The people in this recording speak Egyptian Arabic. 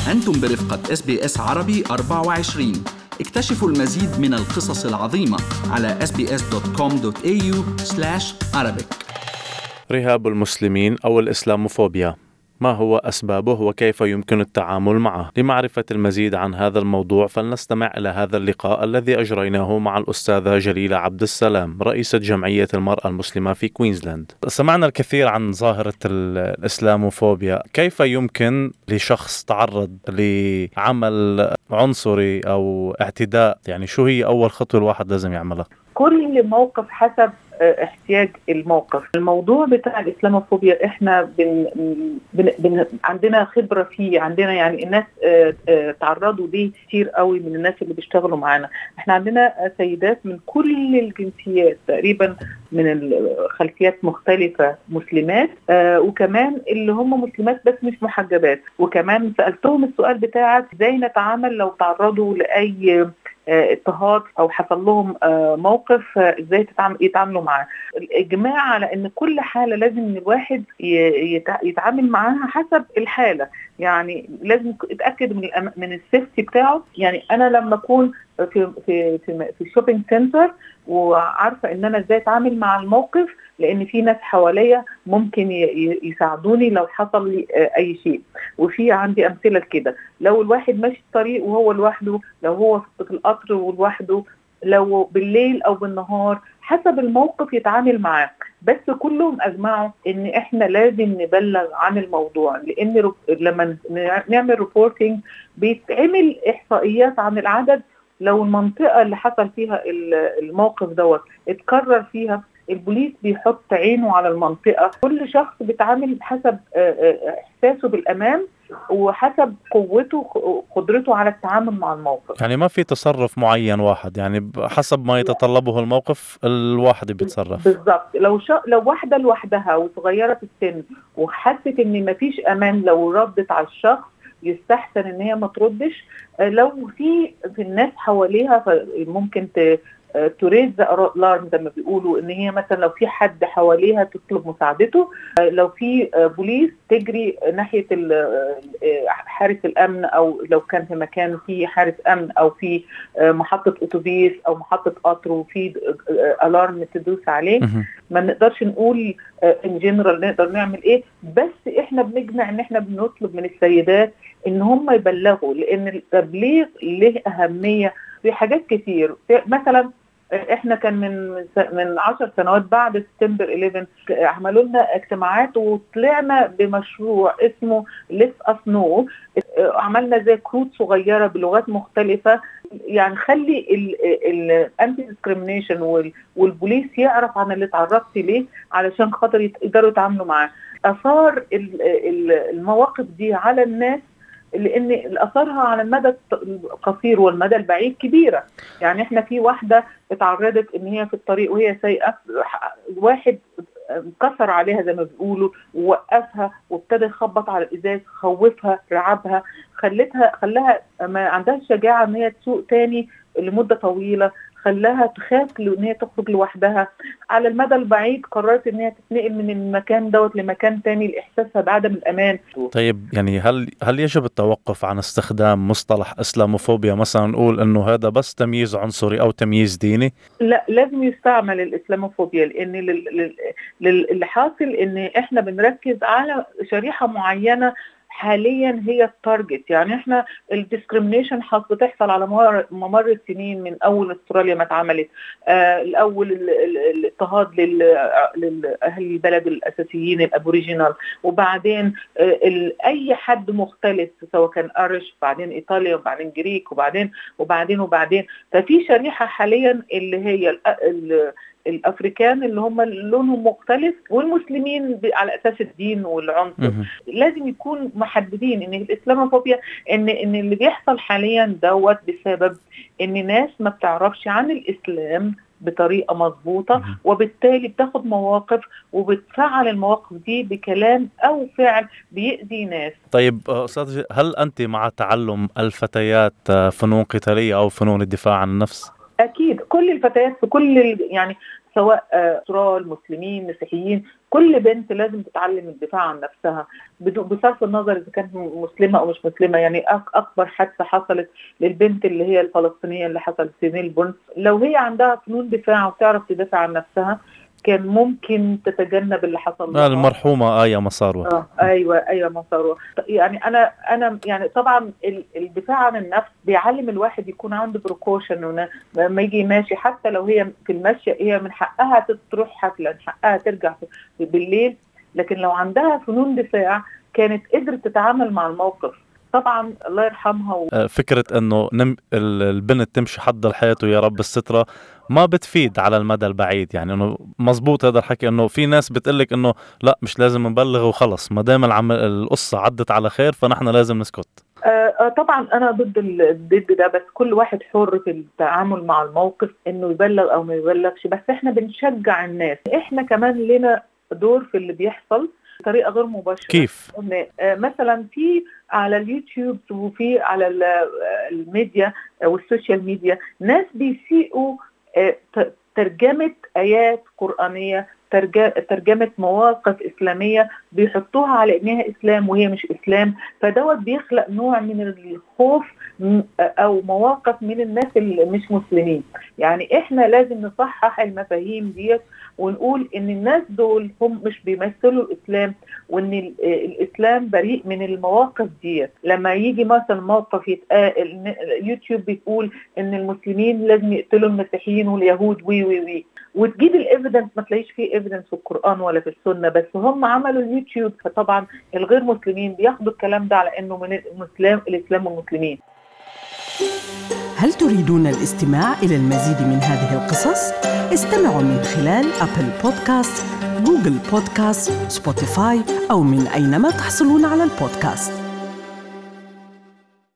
أنتم برفقة اس بي اس عربي 24 اكتشفوا المزيد من القصص العظيمة على sbs.com.au arabic رهاب المسلمين أو الإسلاموفوبيا ما هو أسبابه وكيف يمكن التعامل معه لمعرفة المزيد عن هذا الموضوع فلنستمع إلى هذا اللقاء الذي أجريناه مع الأستاذة جليلة عبد السلام رئيسة جمعية المرأة المسلمة في كوينزلاند سمعنا الكثير عن ظاهرة الإسلاموفوبيا كيف يمكن لشخص تعرض لعمل عنصري أو اعتداء يعني شو هي أول خطوة الواحد لازم يعملها كل موقف حسب احتياج الموقف الموضوع بتاع الاسلاموفوبيا احنا بن بن بن عندنا خبره فيه عندنا يعني الناس اه اه تعرضوا ليه كتير قوي من الناس اللي بيشتغلوا معانا احنا عندنا سيدات من كل الجنسيات تقريبا من الخلفيات مختلفه مسلمات اه وكمان اللي هم مسلمات بس مش محجبات وكمان سالتهم السؤال بتاعك ازاي نتعامل لو تعرضوا لاي اضطهاد او حصل لهم موقف ازاي يتعاملوا معاه الاجماع على ان كل حاله لازم ان الواحد يتعامل معاها حسب الحاله يعني لازم يتاكد من من السيفتي بتاعه يعني انا لما اكون في في في, في الشوبينج سنتر وعارفه ان انا ازاي اتعامل مع الموقف لان في ناس حواليا ممكن يساعدوني لو حصل لي اي شيء وفي عندي امثله كده لو الواحد ماشي الطريق وهو لوحده لو هو في القطر ولوحده لو بالليل او بالنهار حسب الموقف يتعامل معاه بس كلهم اجمعوا ان احنا لازم نبلغ عن الموضوع لان لما نعمل ريبورتنج بيتعمل احصائيات عن العدد لو المنطقه اللي حصل فيها الموقف دوت اتكرر فيها البوليس بيحط عينه على المنطقه كل شخص بيتعامل حسب احساسه بالامان وحسب قوته قدرته على التعامل مع الموقف يعني ما في تصرف معين واحد يعني حسب ما يتطلبه الموقف الواحد بيتصرف بالظبط لو شا... لو واحده لوحدها وصغيره في السن وحست ان ما فيش امان لو ردت على الشخص يستحسن ان هي ما تردش لو في في الناس حواليها ممكن ت تريز الارم زي ما بيقولوا ان هي مثلا لو في حد حواليها تطلب مساعدته لو في بوليس تجري ناحيه حارس الامن او لو كان في مكان في حارس امن او في محطه اتوبيس او محطه قطر وفي الارم تدوس عليه ما نقدرش نقول ان جنرال نقدر نعمل ايه بس احنا بنجمع ان احنا بنطلب من السيدات ان هم يبلغوا لان التبليغ له اهميه في حاجات كتير مثلا احنا كان من من 10 سنوات بعد سبتمبر 11 عملوا لنا اجتماعات وطلعنا بمشروع اسمه ليس اس نو عملنا زي كروت صغيره بلغات مختلفه يعني خلي الانتي ديسكريميشن والبوليس يعرف عن اللي اتعرضت ليه علشان خاطر يقدروا يتعاملوا معاه اثار المواقف دي على الناس لان اثارها على المدى القصير والمدى البعيد كبيره يعني احنا في واحده اتعرضت ان هي في الطريق وهي سايقه واحد كسر عليها زي ما بيقولوا ووقفها وابتدى يخبط على الازاز خوفها رعبها خلتها خلاها ما عندهاش شجاعه ان هي تسوق تاني لمده طويله خلاها تخاف ان هي تخرج لوحدها على المدى البعيد قررت ان هي تتنقل من المكان دوت لمكان تاني لاحساسها بعدم الامان طيب يعني هل هل يجب التوقف عن استخدام مصطلح اسلاموفوبيا مثلا نقول انه هذا بس تمييز عنصري او تمييز ديني لا لازم يستعمل الاسلاموفوبيا لان اللي حاصل ان احنا بنركز على شريحه معينه حاليا هي التارجت يعني احنا الديسكريميشن بتحصل على ممر السنين من اول استراليا ما اتعملت آه الاول الاضطهاد لاهل البلد الاساسيين الابوريجينال وبعدين آه اي حد مختلف سواء كان ارش بعدين ايطاليا وبعدين جريك وبعدين وبعدين وبعدين ففي شريحه حاليا اللي هي ال ال الافريكان اللي هم لونهم مختلف والمسلمين على اساس الدين والعنصر لازم يكون محددين ان الاسلاموفوبيا ان ان اللي بيحصل حاليا دوت بسبب ان ناس ما بتعرفش عن الاسلام بطريقه مظبوطه وبالتالي بتاخد مواقف وبتفعل المواقف دي بكلام او فعل بيأذي ناس. طيب استاذ هل انت مع تعلم الفتيات فنون قتاليه او فنون الدفاع عن النفس؟ اكيد كل الفتيات في كل يعني سواء أطرال مسلمين مسيحيين كل بنت لازم تتعلم الدفاع عن نفسها بصرف النظر اذا كانت مسلمه او مش مسلمه يعني اكبر حادثه حصلت للبنت اللي هي الفلسطينيه اللي حصلت في ميلبورن لو هي عندها فنون دفاع وتعرف تدافع عن نفسها كان ممكن تتجنب اللي حصل لها المرحومه ايه مصاروه اه ايوه ايوه مصاروه يعني انا انا يعني طبعا الدفاع عن النفس بيعلم الواحد يكون عنده بروكوشن لما يجي ماشي حتى لو هي في المشي هي من حقها تروح حفله من حقها ترجع بالليل لكن لو عندها فنون دفاع كانت قدرت تتعامل مع الموقف طبعا الله يرحمها و... فكرة انه نم... البنت تمشي حد حياته يا رب السترة ما بتفيد على المدى البعيد يعني انه مزبوط هذا الحكي انه في ناس بتقلك انه لا مش لازم نبلغ وخلص ما دام العم... القصة عدت على خير فنحن لازم نسكت آه طبعا انا ضد ضد ده بس كل واحد حر في التعامل مع الموقف انه يبلغ او ما يبلغش بس احنا بنشجع الناس احنا كمان لنا دور في اللي بيحصل بطريقه غير مباشره كيف؟ ان مثلا في على اليوتيوب وفي على الميديا والسوشيال ميديا ناس بيسيئوا ترجمه ايات قرانيه ترجمه مواقف اسلاميه بيحطوها على انها اسلام وهي مش اسلام فدوت بيخلق نوع من الخوف او مواقف من الناس اللي مش مسلمين يعني احنا لازم نصحح المفاهيم ديت ونقول ان الناس دول هم مش بيمثلوا الاسلام وان الاسلام بريء من المواقف ديت لما يجي مثلا موقف يتقال يوتيوب بتقول ان المسلمين لازم يقتلوا المسيحيين واليهود وي وي وي وتجيب الايفيدنس ما تلاقيش فيه ايفيدنس في القران ولا في السنه بس هم عملوا اليوتيوب فطبعا الغير مسلمين بياخدوا الكلام ده على انه من الاسلام الاسلام والمسلمين هل تريدون الاستماع إلى المزيد من هذه القصص؟ استمعوا من خلال أبل بودكاست، جوجل بودكاست، سبوتيفاي أو من أينما تحصلون على البودكاست